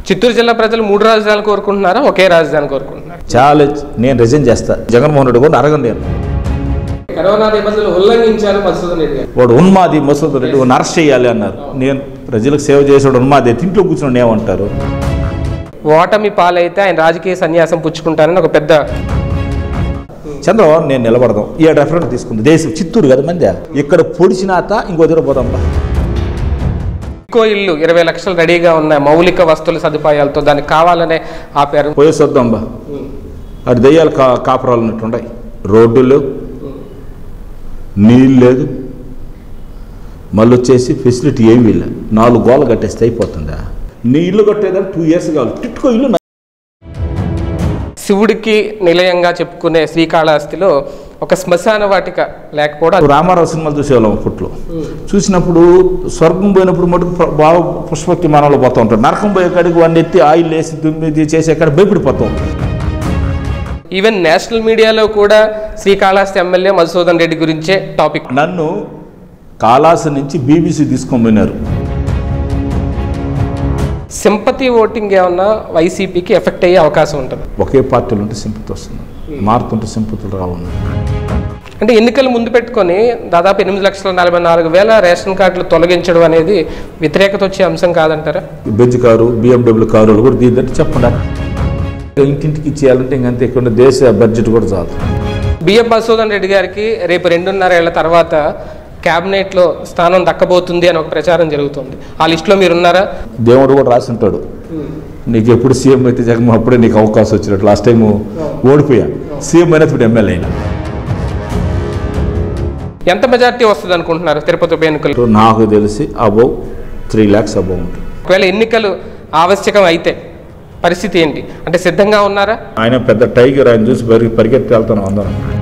చిత్తూరు జిల్లా ప్రజలు మూడు రాజధానులు కోరుకుంటున్నారా ఒకే రాజధాని కోరుకుంటున్నారు చాలా నేను రిజైన్ చేస్తా జగన్మోహన్ రెడ్డి కూడా అడగండి నేను కరోనా నిబంధనలు ఉల్లంఘించారు మధుసూదన్ రెడ్డి గారు వాడు ఉన్మాది మసూద్ రెడ్డి వాడిని అరెస్ట్ చేయాలి అన్నారు నేను ప్రజలకు సేవ చేసేవాడు ఉన్మాది ఇంట్లో కూర్చొని ఏమంటారు ఓటమి పాలైతే ఆయన రాజకీయ సన్యాసం పుచ్చుకుంటానని ఒక పెద్ద చంద్రబాబు నేను నిలబడదాం ఈ రెఫరెంట్ తీసుకుంది దేశం చిత్తూరు కదా మంది ఇక్కడ పొడిచినాత ఇంకో దగ్గర పోదాం బా. ఇంకో ఇల్లు ఇరవై లక్షలు రెడీగా ఉన్న మౌలిక వస్తువుల సదుపాయాలతో దానికి కావాలనే ఆపారు పోయేసి వద్దాం బా అది దయ్యాలు కా కాపురాలు ఉన్నట్టున్నాయి రోడ్డు లేవు నీళ్ళు లేదు మళ్ళీ వచ్చేసి ఫెసిలిటీ ఏమీ లేదు నాలుగు గోలు కట్టేస్తే అయిపోతుందా నీ ఇల్లు కట్టేదాన్ని టూ ఇయర్స్ కావాలి టిట్టుకో ఇల్లు నా- శివుడికి నిలయంగా చెప్పుకునే శ్రీకాళహస్తిలో ఒక శ్మశాన వాటిక లేకపోవడం రామారావు సినిమాలు చూసేవాళ్ళం అప్పట్లో చూసినప్పుడు స్వర్గం పోయినప్పుడు మటుకు ప్ర- బాగా పుష్పక్తి మానవులు పోతూ ఉంటారు నరకం పోయే కాడికి వాడిని ఎత్తి ఆయిల్ వేసి దుమ్మిది చేసే కాడ భయపడిపోతాం ఈవెన్ నేషనల్ మీడియాలో కూడా శ్రీకాళహస్తి ఎమ్మెల్యే మధుసూదన్ రెడ్డి గురించే టాపిక్ నన్ను కాళాసు నుంచి బీబీసీ తీసుకొని పోయినారు సింపతి ఓటింగ్ ఏమన్నా వైసీపీకి ఎఫెక్ట్ అయ్యే అవకాశం ఉంటుంది ఒకే పార్టీలు ఉంటే సింపతి వస్తుంది మారుతుంటే సింపతులు రావున్నాయి అంటే ఎన్నికలు ముందు పెట్టుకొని దాదాపు ఎనిమిది లక్షల నలభై నాలుగు వేల రేషన్ కార్డులు తొలగించడం అనేది వ్యతిరేకత వచ్చే అంశం కాదంటారా బెంజ్ కారు బిఎండబ్ల్యూ కారులు కూడా దీందంటే చెప్పండి ఇంటింటికి ఇచ్చేయాలంటే ఇంకంతే ఇక్కడ దేశ బడ్జెట్ కూడా చాలు బిఎం మధుసూదన్ రెడ్డి గారికి రేపు రెండున్నర ఏళ్ల తర్వాత క్యాబినెట్లో స్థానం దక్కబోతుంది అని ఒక ప్రచారం జరుగుతుంది ఆ లిస్టులో మీరున్నారా దేవుడు కూడా రాసి ఉంటాడు నీకు ఎప్పుడు సీఎం అయితే జగన్ అప్పుడే నీకు అవకాశం వచ్చినట్టు లాస్ట్ టైం ఓడిపోయా సీఎం అయినా ఇప్పుడు ఎమ్మెల్యే అయినా ఎంత మెజార్టీ వస్తుంది అనుకుంటున్నారు తిరుపతి ఉప ఎన్నికలు నాకు తెలిసి అబౌవ్ త్రీ ల్యాక్స్ అబౌవ్ ఉంటుంది ఒకవేళ ఎన్నికలు ఆవశ్యకం అయితే పరిస్థితి ఏంటి అంటే సిద్ధంగా ఉన్నారా ఆయన పెద్ద టైగర్ ఆయన చూసి పరిగెత్తి వెళ్తాను అందరం